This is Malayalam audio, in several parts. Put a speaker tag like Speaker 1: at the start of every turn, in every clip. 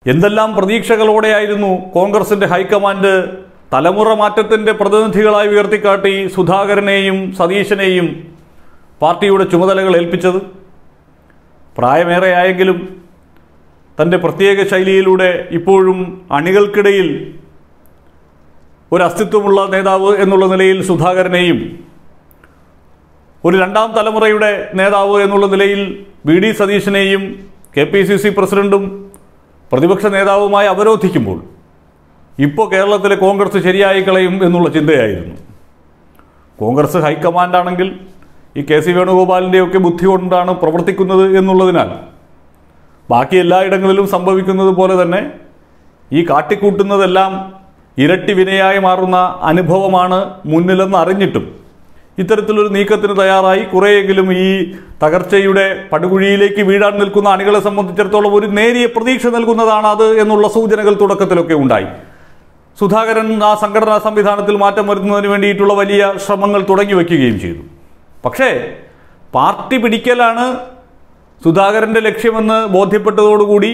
Speaker 1: എന്തെല്ലാം പ്രതീക്ഷകളോടെയായിരുന്നു കോൺഗ്രസിന്റെ ഹൈക്കമാൻഡ് തലമുറ മാറ്റത്തിന്റെ പ്രതിനിധികളായി ഉയർത്തിക്കാട്ടി സുധാകരനെയും സതീശനെയും പാർട്ടിയുടെ ചുമതലകൾ ഏൽപ്പിച്ചത് പ്രായമേറെയായെങ്കിലും തൻ്റെ പ്രത്യേക ശൈലിയിലൂടെ ഇപ്പോഴും അണികൾക്കിടയിൽ ഒരു അസ്തിത്വമുള്ള നേതാവ് എന്നുള്ള നിലയിൽ സുധാകരനെയും ഒരു രണ്ടാം തലമുറയുടെ നേതാവ് എന്നുള്ള നിലയിൽ വി ഡി സതീശനെയും കെ പി സി സി പ്രസിഡന്റും പ്രതിപക്ഷ നേതാവുമായി അവരോധിക്കുമ്പോൾ ഇപ്പോൾ കേരളത്തിലെ കോൺഗ്രസ് ശരിയായി കളയും എന്നുള്ള ചിന്തയായിരുന്നു കോൺഗ്രസ് ഹൈക്കമാൻഡാണെങ്കിൽ ഈ കെ സി വേണുഗോപാലിൻ്റെയൊക്കെ ബുദ്ധി കൊണ്ടാണ് പ്രവർത്തിക്കുന്നത് എന്നുള്ളതിനാൽ ബാക്കി എല്ലായിടങ്ങളിലും സംഭവിക്കുന്നത് പോലെ തന്നെ ഈ കാട്ടിക്കൂട്ടുന്നതെല്ലാം ഇരട്ടി വിനയായി മാറുന്ന അനുഭവമാണ് മുന്നിലെന്ന് അറിഞ്ഞിട്ടും ഇത്തരത്തിലൊരു നീക്കത്തിന് തയ്യാറായി കുറേയെങ്കിലും ഈ തകർച്ചയുടെ പടുകുഴിയിലേക്ക് വീഴാൻ നിൽക്കുന്ന അണികളെ സംബന്ധിച്ചിടത്തോളം ഒരു നേരിയ പ്രതീക്ഷ നൽകുന്നതാണ് അത് എന്നുള്ള സൂചനകൾ തുടക്കത്തിലൊക്കെ ഉണ്ടായി സുധാകരൻ ആ സംഘടനാ സംവിധാനത്തിൽ മാറ്റം വരുത്തുന്നതിന് വേണ്ടിയിട്ടുള്ള വലിയ ശ്രമങ്ങൾ തുടങ്ങി വയ്ക്കുകയും ചെയ്തു പക്ഷേ പാർട്ടി പിടിക്കലാണ് സുധാകരൻ്റെ ലക്ഷ്യമെന്ന് ബോധ്യപ്പെട്ടതോടുകൂടി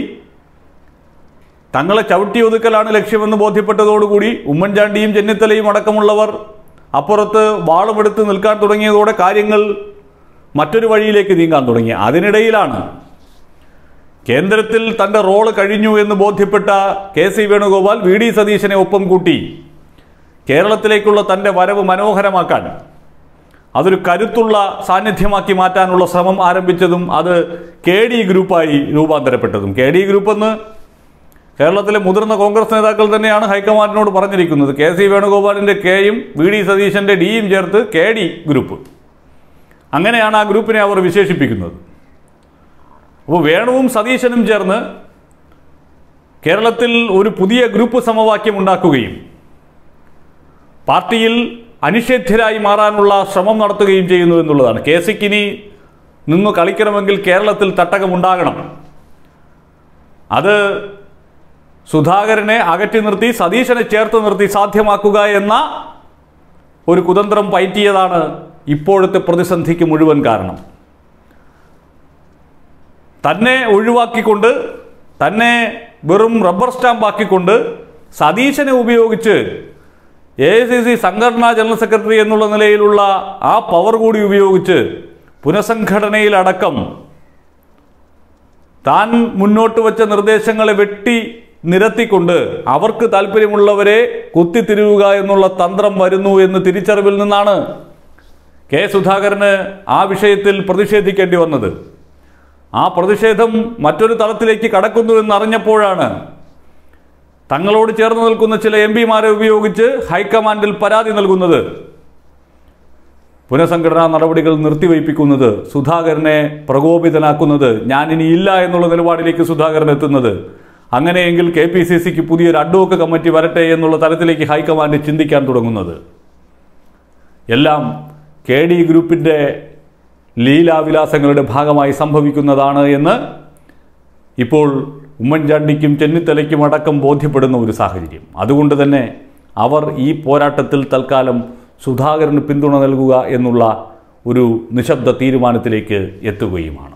Speaker 1: തങ്ങളെ ചവിട്ടി ഒതുക്കലാണ് ലക്ഷ്യമെന്ന് ബോധ്യപ്പെട്ടതോടുകൂടി ഉമ്മൻചാണ്ടിയും ചെന്നിത്തലയും അടക്കമുള്ളവർ അപ്പുറത്ത് വാളുമെടുത്ത് നിൽക്കാൻ തുടങ്ങിയതോടെ കാര്യങ്ങൾ മറ്റൊരു വഴിയിലേക്ക് നീങ്ങാൻ തുടങ്ങി അതിനിടയിലാണ് കേന്ദ്രത്തിൽ തൻ്റെ റോള് കഴിഞ്ഞു എന്ന് ബോധ്യപ്പെട്ട K C Venugopal V D സതീശനെ ഒപ്പം കൂട്ടി കേരളത്തിലേക്കുള്ള തൻ്റെ വരവ് മനോഹരമാക്കാൻ അതൊരു കരുത്തുള്ള സാന്നിധ്യമാക്കി മാറ്റാനുള്ള ശ്രമം ആരംഭിച്ചതും അത് കെ ഡി ഗ്രൂപ്പായി രൂപാന്തരപ്പെട്ടതും കെ ഡി ഗ്രൂപ്പ് എന്ന് കേരളത്തിലെ മുതിർന്ന കോൺഗ്രസ് നേതാക്കൾ തന്നെയാണ് ഹൈക്കമാൻഡിനോട് പറഞ്ഞിരിക്കുന്നത് കെ സി വേണുഗോപാലിൻ്റെ കെയും വി ഡി സതീശൻ്റെ ഡിയും ചേർത്ത് കെ ഡി ഗ്രൂപ്പ് അങ്ങനെയാണ് ആ ഗ്രൂപ്പിനെ അവർ വിശേഷിപ്പിക്കുന്നത് അപ്പോൾ വേണുവും സതീശനും ചേർന്ന് കേരളത്തിൽ ഒരു പുതിയ ഗ്രൂപ്പ് സമവാക്യം ഉണ്ടാക്കുകയും പാർട്ടിയിൽ അനിഷേധ്യരായി മാറാനുള്ള ശ്രമം നടത്തുകയും ചെയ്യുന്നു എന്നുള്ളതാണ് കെ സിക്കിനി നിന്ന് കളിക്കണമെങ്കിൽ കേരളത്തിൽ തട്ടകമുണ്ടാകണം അത് സുധാകരനെ അകറ്റി നിർത്തി സതീശനെ ചേർത്ത് നിർത്തി സാധ്യമാക്കുക എന്ന ഒരു കുതന്ത്രം പയറ്റിയതാണ് ഇപ്പോഴത്തെ പ്രതിസന്ധിക്ക് മുഴുവൻ കാരണം തന്നെ ഒഴിവാക്കിക്കൊണ്ട് തന്നെ വെറും റബ്ബർ സ്റ്റാമ്പാക്കിക്കൊണ്ട് സതീശനെ ഉപയോഗിച്ച് എ ഐ സി സി സംഘടനാ ജനറൽ സെക്രട്ടറി എന്നുള്ള നിലയിലുള്ള ആ പവർ കൂടി ഉപയോഗിച്ച് പുനഃസംഘടനയിലടക്കം താൻ മുന്നോട്ട് വച്ച നിർദ്ദേശങ്ങളെ വെട്ടി നിരത്തിക്കൊണ്ട് അവർക്ക് താല്പര്യമുള്ളവരെ കുത്തിത്തിരിവുക എന്നുള്ള തന്ത്രം വരുന്നു എന്ന് തിരിച്ചറിവിൽ നിന്നാണ് കെ സുധാകരന് ആ വിഷയത്തിൽ പ്രതിഷേധിക്കേണ്ടി വന്നത് ആ പ്രതിഷേധം മറ്റൊരു തലത്തിലേക്ക് കടക്കുന്നു എന്നറിഞ്ഞപ്പോഴാണ് തങ്ങളോട് ചേർന്ന് നിൽക്കുന്ന ചില എം പിമാരെ ഉപയോഗിച്ച് ഹൈക്കമാൻഡിൽ പരാതി നൽകുന്നത് പുനഃസംഘടനാ നടപടികൾ നിർത്തിവയ്പ്പിക്കുന്നത് സുധാകരനെ പ്രകോപിതനാക്കുന്നത് ഞാനിനി ഇല്ല എന്നുള്ള നിലപാടിലേക്ക് സുധാകരൻ എത്തുന്നത് അങ്ങനെയെങ്കിൽ കെ പി സി സിക്ക് പുതിയൊരു അഡ്വോക്ക് കമ്മിറ്റി വരട്ടെ എന്നുള്ള തലത്തിലേക്ക് ഹൈക്കമാൻഡ് ചിന്തിക്കാൻ തുടങ്ങുന്നത് എല്ലാം കെ ഡി ഗ്രൂപ്പിൻ്റെ ലീലാവിലാസങ്ങളുടെ ഭാഗമായി സംഭവിക്കുന്നതാണ് എന്ന് ഇപ്പോൾ ഉമ്മൻചാണ്ടിക്കും ചെന്നിത്തലയ്ക്കും അടക്കം ബോധ്യപ്പെടുന്ന ഒരു സാഹചര്യം അതുകൊണ്ട് തന്നെ അവർ ഈ പോരാട്ടത്തിൽ തൽക്കാലം സുധാകരന് പിന്തുണ നൽകുക എന്നുള്ള ഒരു നിശബ്ദ തീരുമാനത്തിലേക്ക് എത്തുകയുമാണ്